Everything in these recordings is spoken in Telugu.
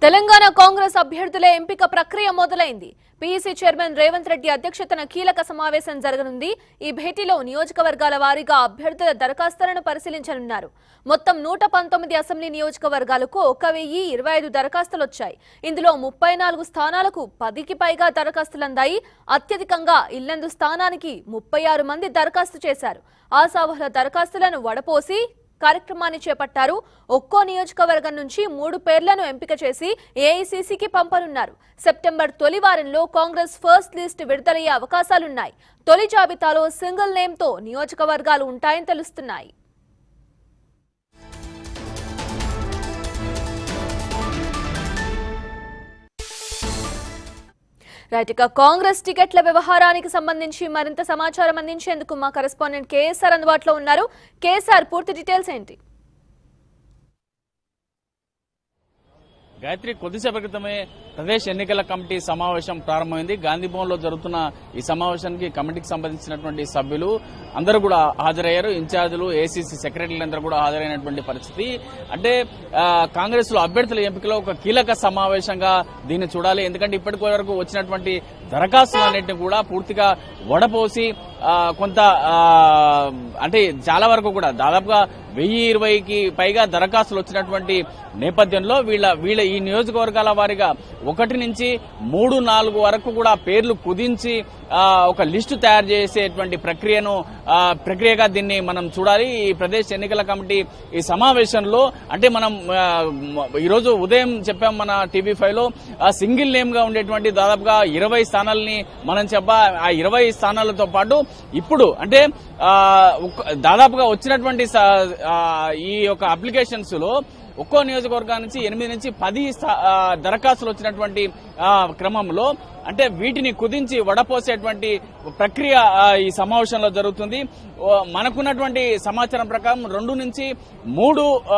తెలంగాణ కాంగ్రెస్ అభ్యర్థుల ఎంపిక ప్రక్రియ మొదలైంది పీఈసీ చైర్మన్ రేవంత్ రెడ్డి అధ్యక్షతన కీలక సమావేశం జరగనుంది ఈ భేటీలో నియోజకవర్గాల వారీగా అభ్యర్థుల దరఖాస్తులను పరిశీలించనున్నారు మొత్తం నూట పంతొమ్మిది అసెంబ్లీ నియోజకవర్గాలకు ఒక వెయ్యి ఇరవై ఐదు దరఖాస్తులు వచ్చాయి ఇందులో ముప్పై నాలుగు స్థానాలకు పదికి పైగా దరఖాస్తులు అందాయి అత్యధికంగా ఇల్లందు స్థానానికి ముప్పై ఆరు మంది దరఖాస్తు చేశారు ఆశావహుల దరఖాస్తులను వడపోసి కార్యక్రమాన్ని చేపట్టారు ఒక్కో నియోజకవర్గం నుంచి మూడు పేర్లను ఎంపిక చేసి ఏఐసీసీకి పంపనున్నారు సెప్టెంబర్ తొలి వారంలో కాంగ్రెస్ ఫస్ట్ లిస్ట్ విడుదలయ్యే అవకాశాలున్నాయి తొలి జాబితాలో సింగిల్ నేమ్తో నియోజకవర్గాలు ఉంటాయని తెలుస్తున్నాయి రైట్ ఇక కాంగ్రెస్ టికెట్ల వ్యవహారానికి సంబంధించి మరింత సమాచారం అందించేందుకు మా కరెస్పాండెంట్ కేఎస్ఆర్ అందుబాటులో ఉన్నారు కేఎస్ఆర్ పూర్తి డీటెయిల్స్ ఏంటి గాయత్రి కొద్దిసేపటి క్రితమే ప్రదేశ్ ఎన్నికల కమిటీ సమావేశం ప్రారంభమైంది గాంధీ భవన్ లో జరుగుతున్న ఈ సమావేశానికి కమిటీకి సంబంధించినటువంటి సభ్యులు అందరూ కూడా హాజరయ్యారు ఇన్ఛార్జీలు ఏసీసీ సెక్రటరీలు అందరూ కూడా హాజరైనటువంటి పరిస్థితి అంటే ఆ, కాంగ్రెస్ లో అభ్యర్థుల ఎంపికలో ఒక కీలక సమావేశంగా దీన్ని చూడాలి ఎందుకంటే ఇప్పటి వరకు వచ్చినటువంటి దరఖాస్తులన్నింటినీ కూడా పూర్తిగా వడపోసి ఆ, కొంత ఆ, అంటే చాలా వరకు కూడా దాదాపుగా వెయ్యి ఇరవైకి పైగా దరఖాస్తులు వచ్చినటువంటి నేపథ్యంలో వీళ్ళ వీళ్ళ ఈ నియోజకవర్గాల వారిగా ఒకటి నుంచి మూడు నాలుగు వరకు కూడా పేర్లు కుదించి ఆ, ఒక లిస్టు తయారు చేసేటువంటి ప్రక్రియను ఆ, ప్రక్రియగా దీన్ని మనం చూడాలి ఈ ప్రదేశ్ ఎన్నికల కమిటీ ఈ సమావేశంలో అంటే మనం ఆ, ఈరోజు ఉదయం చెప్పాం మన టీవీ ఫైవ్ లో ఆ సింగిల్ నేమ్ గా ఉండేటువంటి దాదాపుగా ఇరవై స్థానాలని మనం చెప్పా ఆ ఇరవై స్థానాలతో పాటు ఇప్పుడు అంటే ఆ, ఒక్క- దాదాపుగా వచ్చినటువంటి స- ఆ, ఈ యొక్క అప్లికేషన్స్ లో ఒక్కో నియోజకవర్గం నుంచి ఎనిమిది నుంచి పది స్థా- ఆ, దరఖాస్తులు వచ్చినటువంటి ఆ, క్రమంలో అంటే వీటిని కుదించి వడపోసేటువంటి ప్రక్రియ ఆ, ఈ సమావేశంలో జరుగుతుంది ఓ, మనకున్నటువంటి సమాచారం ప్రకారం రెండు నుంచి మూడు ఆ,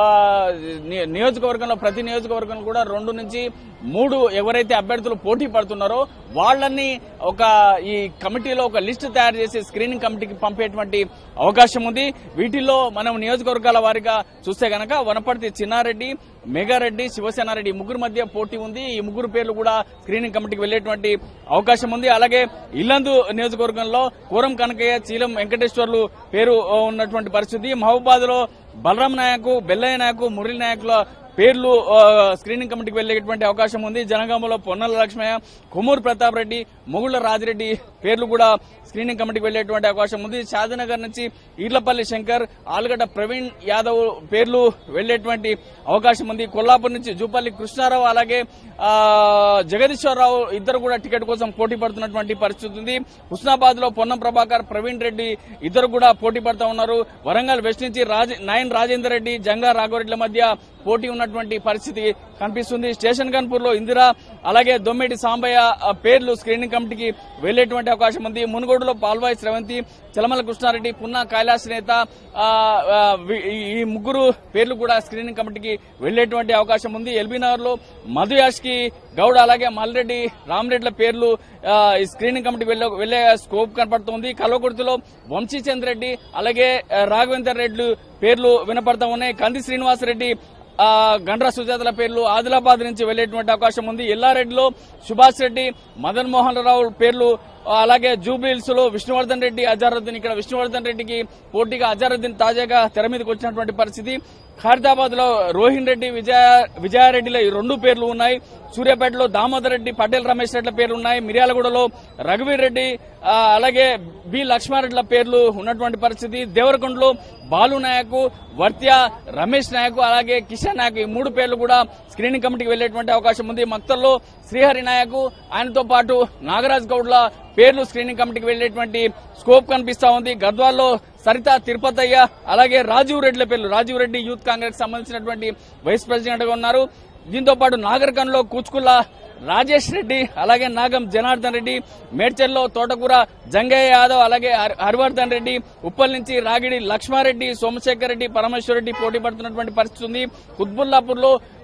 ని- నియోజకవర్గంలో ప్రతి నియోజకవర్గం కూడా రెండు నుంచి మూడు ఎవరైతే అభ్యర్థులు పోటీ పడుతున్నారో వాళ్ళని ఒక ఈ కమిటీలో ఒక లిస్టు తయారు చేసి స్క్రీనింగ్ కమిటీకి పంపేటువంటి అవకాశం ఉంది వీటిల్లో మనం నియోజకవర్గాల వారిగా చూస్తే గనక వనపర్తి చిన్నారెడ్డి మేఘారెడ్డి శివసేనారెడ్డి ఈ ముగ్గురు మధ్య పోటీ ఉంది ఈ ముగ్గురు పేర్లు కూడా స్క్రీనింగ్ కమిటీకి వెళ్లేటువంటి అవకాశం ఉంది అలాగే ఇల్లందు నియోజకవర్గంలో కూరం కనకయ్య చీలం వెంకటేశ్వర్లు పేరు ఆ, ఉన్నటువంటి పరిస్థితి మహబూబాద్ లో బలరాం నాయకు బెల్లయ్య నాయకు మురళి నాయకుల పేర్లు ఆ, స్క్రీనింగ్ కమిటీకి వెళ్లేటువంటి అవకాశం ఉంది జనగామలో పొన్నల లక్ష్మయ్య కొమ్మూరు ప్రతాప్ రెడ్డి మొగుళ్ల రాజిరెడ్డి పేర్లు కూడా స్క్రీనింగ్ కమిటీకి వెళ్లేటువంటి అవకాశం ఉంది షాదనగర్ నుంచి ఈర్లపల్లి శంకర్ ఆలుగడ్డ ప్రవీణ్ యాదవ్ పేర్లు వెళ్లేటువంటి అవకాశం ఉంది కొల్లాపూర్ నుంచి జూపల్లి కృష్ణారావు అలాగే ఆ, జగదీశ్వరరావు ఇద్దరు కూడా టికెట్ కోసం పోటీ పడుతున్నటువంటి పరిస్థితి ఉంది హుస్నాబాద్ లో పొన్నం ప్రభాకర్ ప్రవీణ్ రెడ్డి ఇద్దరు కూడా పోటీ పడుతూ ఉన్నారు వరంగల్ వెస్ట్ నుంచి రాజ నాయన్ రాజేందర్ రెడ్డి జంగా రాఘవరెడ్డి మధ్య పోటీ ఉన్నటువంటి పరిస్థితి కనిపిస్తుంది స్టేషన్ గన్పూర్ లో ఇందిరా అలాగే దొమ్మిడి సాంబయ్య ఆ, పేర్లు స్క్రీనింగ్ కమిటీకి వెళ్లేటువంటి అవకాశం ఉంది మునుగోడులో పాల్వాయి శ్రవంతి చలమల కృష్ణారెడ్డి పున్నా కైలాస్ నేత ఆ, ఆ, వి- ఈ- ఈ ముగ్గురు పేర్లు కూడా స్క్రీనింగ్ కమిటీకి వెళ్లేటువంటి అవకాశం ఉంది ఎల్బీ నగర్ లో మధు యాష్కి గౌడ్ అలాగే మల్రెడ్డి రామరెడ్డిల పేర్లు ఆ, ఈ స్క్రీనింగ్ కమిటీకి వెళ్లే వెళ్లే స్కోప్ కనపడుతుంది కల్వకుర్తిలో వంశీచంద్ర రెడ్డి అలాగే ఆ, రాఘవేందర్ రెడ్డి పేర్లు వినపడతా ఉన్నాయి కంది శ్రీనివాసరెడ్డి ఆ, గండ్ర సుజాతల పేర్లు ఆదిలాబాద్ నుంచి వెళ్లేటువంటి అవకాశం ఉంది ఎల్లారెడ్డిలో సుభాష్ రెడ్డి మదన్ మోహన్ రావు పేర్లు ఆ, అలాగే జూబ్లీహిల్స్ లో విష్ణువర్ధన్ రెడ్డి అజారుద్దీన్ ఇక్కడ విష్ణువర్ధన్ రెడ్డికి పోటీగా అజారుద్దీన్ తాజాగా తెర మీదకి వచ్చినటువంటి పరిస్థితి ఖైరదాబాద్ లో రోహిన్ రెడ్డి విజయ విజయారెడ్డిలో ఈ రెండు పేర్లు ఉన్నాయి సూర్యాపేటలో దామోదర్ రెడ్డి పటేల్ రమేష్ రెడ్ల పేర్లు ఉన్నాయి మిర్యాలగూడలో రఘువీర్ రెడ్డి ఆ, అలాగే బి లక్ష్మారెడ్డిల పేర్లు ఉన్నటువంటి పరిస్థితి దేవరకొండలో బాలు నాయక్ వర్త్య రమేష్ నాయక్ అలాగే కిషన్ నాయక్ ఈ మూడు పేర్లు కూడా స్క్రీనింగ్ కమిటీకి వెళ్లేటువంటి అవకాశం ఉంది మక్తల్లో శ్రీహరి నాయక్ ఆయనతో పాటు నాగరాజ్ గౌడ్ల పేర్లు స్క్రీనింగ్ కమిటీకి వెళ్లేటువంటి స్కోప్ కనిపిస్తా ఉంది గద్వాల్లో సరిత తిరుపతయ్య అలాగే రాజీవ్ రెడ్డిల పేర్లు రాజీవ్ రెడ్డి యూత్ కాంగ్రెస్ సంబంధించినటువంటి వైస్ ప్రెసిడెంట్ గా ఉన్నారు దీంతో పాటు నాగరికంలో కూచుకుల్ల రాజేష్ రెడ్డి అలాగే నాగం జనార్దన్ రెడ్డి మేడ్చల్లో తోటకూర జంగయ్య యాదవ్ అలాగే హరి- హరివర్ధన్ రెడ్డి ఉప్పల్ నుంచి రాగిడి లక్ష్మారెడ్డి సోమశేఖర్ రెడ్డి పరమేశ్వర్ రెడ్డి పోటీ పడుతున్నటువంటి పరిస్థితి ఉంది కుత్బుల్లాపూర్ లో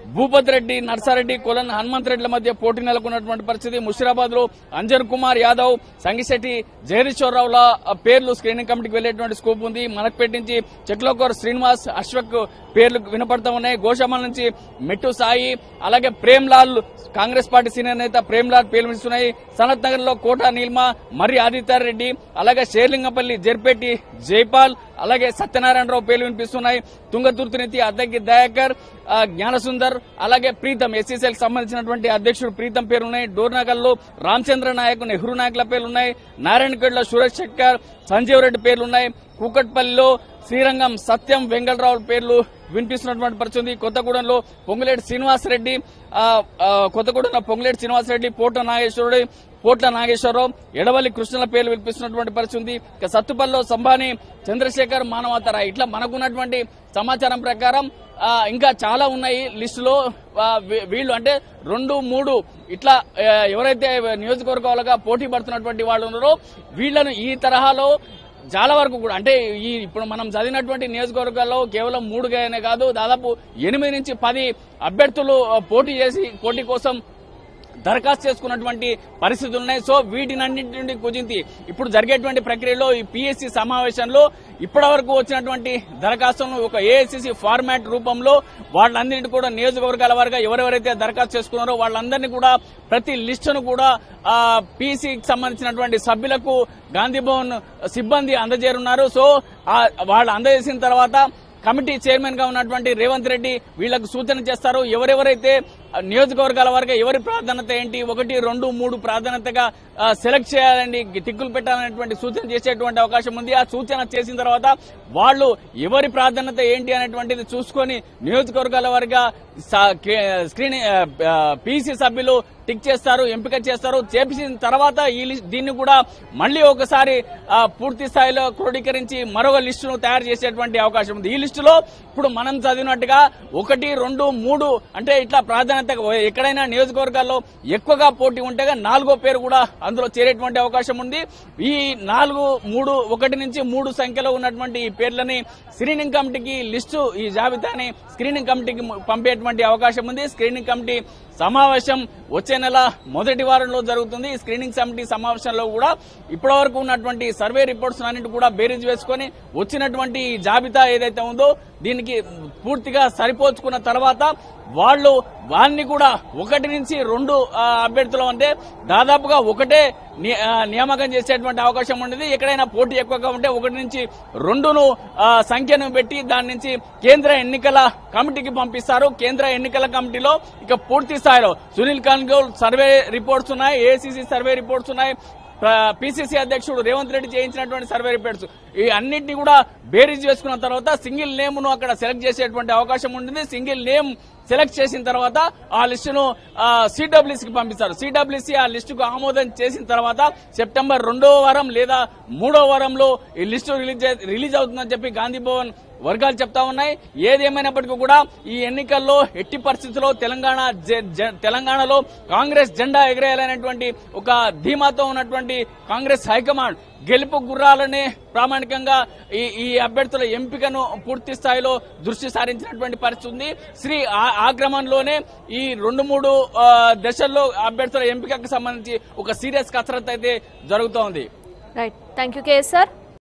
భూపత్ రెడ్డి నర్సారెడ్డి కొలన్ హనుమంత్ రెడ్డిల మధ్య పోటీ నెలకొన్నటువంటి పరిస్థితి ముషిరాబాద్ లో అంజన్ కుమార్ యాదవ్ సంగిశెట్టి జగదీశ్వరరావుల పేర్లు స్క్రీనింగ్ కమిటీకి వెళ్లేటువంటి స్కోప్ ఉంది మనకు నుంచి చెక్లోకర్ శ్రీనివాస్ అశ్వక్ పేర్లు వినపడతా ఉన్నాయి గోషామల నుంచి మెట్టు సాయి అలాగే ప్రేమ్ లాల్ కాంగ్రెస్ పార్టీ సీనియర్ నేత ప్రేమ్ లాల్ పేర్లు వినిస్తున్నాయి సనత్ నగర్ లో కోట నీల్మ మరి ఆదిత్యారెడ్డి రెడ్డి అలాగే షేర్లింగపల్లి జర్పేటి జైపాల్ అలాగే సత్యనారాయణరావు పేర్లు వినిపిస్తున్నాయి తుంగతుర్తి నుంచి అద్దెకి దయాకర్ ఆ, జ్ఞానసుందర్ అలాగే ప్రీతం ఎస్సీసీఎల్ సంబంధించినటువంటి అధ్యక్షుడు ప్రీతం పేరున్నాయి డోర్నగర్ లో రామచంద్ర నాయక్ నెహ్రూ నాయకుల పేర్లున్నాయి నారాయణఖేడ్ సురేష్ శెట్కర్ సంజీవ్ రెడ్డి పేర్లున్నాయి కూకట్పల్లిలో శ్రీరంగం సత్యం వెంగళరావు పేర్లు వినిపిస్తున్నటువంటి పరిస్థితి ఉంది. కొత్తగూడెంలో పొంగులేటి శ్రీనివాస్ రెడ్డి ఆ, ఆ, కొత్తగూడెంలో పొంగులేటి శ్రీనివాస్ రెడ్డి పోట నాగేశ్వరుడు పోట్ల నాగేశ్వరరావు ఎడవల్లి కృష్ణల పేర్లు వినిపిస్తున్నటువంటి పరిస్థితి ఉంది ఇక సత్తుపల్లిలో సంభాని చంద్రశేఖర్ మానవతర ఇట్లా మనకున్నటువంటి సమాచారం ప్రకారం ఆ, ఇంకా చాలా ఉన్నాయి లిస్టులో ఆ, వీ- వీళ్ళు అంటే రెండు మూడు ఇట్లా ఆ, ఎవరైతే నియోజకవర్గాలుగా పోటీ పడుతున్నటువంటి వాళ్ళు ఉన్నారో వీళ్ళను ఈ తరహాలో చాలా వరకు కూడా అంటే ఈ ఇప్పుడు మనం చదివినటువంటి నియోజకవర్గాల్లో కేవలం మూడు గానే కాదు దాదాపు ఎనిమిది నుంచి పది అభ్యర్థులు ఆ, పోటీ చేసి పోటీ కోసం దరఖాస్తు చేసుకున్నటువంటి పరిస్థితులు ఉన్నాయి సో వీటినన్నింటి నుండి కుదించి ఇప్పుడు జరిగేటువంటి ప్రక్రియలో ఈ పిఎస్సి సమావేశంలో ఇప్పటి వరకు వచ్చినటువంటి దరఖాస్తులను ఒక ఏఐసిసి ఫార్మాట్ రూపంలో వాళ్ళందరినీ కూడా నియోజకవర్గాల వారిగా ఎవరెవరైతే దరఖాస్తు చేసుకున్నారో వాళ్ళందరినీ కూడా ప్రతి లిస్టును కూడా పిసికి సంబంధించినటువంటి సభ్యులకు గాంధీ భవన్ సిబ్బంది అందజేరున్నారు సో ఆ వాళ్ళు అందజేసిన తర్వాత కమిటీ చైర్మన్ గా ఉన్నటువంటి రేవంత్ రెడ్డి వీళ్ళకు సూచన చేస్తారు ఎవరెవరైతే ఆ, నియోజకవర్గాల వరకు ఎవరి ప్రాధాన్యత ఏంటి ఒకటి రెండు మూడు ప్రాధాన్యతగా ఆ, సెలెక్ట్ చేయాలని టిక్కులు పెట్టాలనేటువంటి సూచన చేసేటువంటి అవకాశం ఉంది ఆ సూచన చేసిన తర్వాత వాళ్ళు ఎవరి ప్రాధాన్యత ఏంటి అనేటువంటిది చూసుకొని నియోజకవర్గాల వారిగా స్క్రీనింగ్ పీసీ సభ్యులు టిక్ చేస్తారు ఎంపిక చేస్తారు చేపించిన తర్వాత ఈ లిస్ట్ దీన్ని కూడా మళ్ళీ ఒకసారి ఆ, పూర్తి స్థాయిలో క్రోడీకరించి మరొక లిస్టును తయారు చేసేటువంటి అవకాశం ఉంది ఈ లిస్టులో ఇప్పుడు మనం చదివినట్టుగా ఒకటి రెండు మూడు అంటే ఇట్లా ప్రాధాన్యత ఎక్కడైనా నియోజకవర్గాల్లో ఎక్కువగా పోటీ ఉంటేగా నాలుగో పేరు కూడా అందులో చేరేటువంటి అవకాశం ఉంది ఈ నాలుగు మూడు ఒకటి నుంచి మూడు సంఖ్యలో ఉన్నటువంటి ఈ పేర్లని స్క్రీనింగ్ కమిటీకి లిస్టు ఈ జాబితాని స్క్రీనింగ్ కమిటీకి పంపేటువంటి అవకాశం ఉంది స్క్రీనింగ్ కమిటీ సమావేశం వచ్చే నెల మొదటి వారంలో జరుగుతుంది ఈ స్క్రీనింగ్ కమిటీ సమావేశంలో కూడా ఇప్పటి వరకు ఉన్నటువంటి సర్వే రిపోర్ట్స్ అన్నింటి కూడా బేరీజ్ వేసుకొని వచ్చినటువంటి ఈ జాబితా ఏదైతే ఉందో దీనికి పూర్తిగా సరిపోల్చుకున్న తర్వాత వాళ్ళు వారిని కూడా ఒకటి నుంచి రెండు ఆ, అభ్యర్థులు అంటే దాదాపుగా ఒకటే ని- ఆ, నియామకం చేసేటువంటి అవకాశం ఉండేది ఎక్కడైనా పోటీ ఎక్కువగా ఉంటే ఒకటి నుంచి రెండును ఆ, సంఖ్యను పెట్టి దాని నుంచి కేంద్ర ఎన్నికల కమిటీకి పంపిస్తారు కేంద్ర ఎన్నికల కమిటీలో ఇక పూర్తి స్థాయిలో సునీల్ కన్గోల్ సర్వే రిపోర్ట్స్ ఉన్నాయి ఏసీసీ సర్వే రిపోర్ట్స్ ఉన్నాయి పిసిసి అధ్యక్షుడు రేవంత్ రెడ్డి చేయించినటువంటి సర్వే రిపోర్ట్స్ ఈ అన్నింటినీ కూడా బేరీజ్ చేసుకున్న తర్వాత సింగిల్ నేమ్ ను అక్కడ సెలెక్ట్ చేసేటువంటి అవకాశం ఉంటుంది సింగిల్ నేమ్ సెలెక్ట్ చేసిన తర్వాత ఆ లిస్టును సిడబ్ల్యూసీకి పంపిస్తారు సిడబ్ల్యూసీ ఆ లిస్టుకు ఆమోదం చేసిన తర్వాత సెప్టెంబర్ రెండో వారం లేదా మూడో వారంలో ఈ లిస్టు రిలీజ్ అయి- రిలీజ్ అవుతుందని చెప్పి గాంధీ భవన్ వర్గాలు చెప్తా ఉన్నాయి ఏదేమైనప్పటికీ కూడా ఈ ఎన్నికల్లో ఎట్టి పరిస్థితుల్లో తెలంగాణ జె- జె- తెలంగాణలో కాంగ్రెస్ జెండా ఎగరేయాలనేటువంటి ఒక ధీమాతో ఉన్నటువంటి కాంగ్రెస్ హైకమాండ్ గెలుపు గుర్రాలనే ప్రామాణికంగా ఈ ఈ అభ్యర్థుల ఎంపికను పూర్తి స్థాయిలో దృష్టి సారించినటువంటి పరిస్థితి ఉంది శ్రీ ఆ- ఆ క్రమంలోనే ఈ రెండు మూడు ఆ, దశల్లో అభ్యర్థుల ఎంపికకు సంబంధించి ఒక సీరియస్ కసరత్తు అయితే జరుగుతోంది రైట్ థ్యాంక్ యూ కేఎస్ఆర్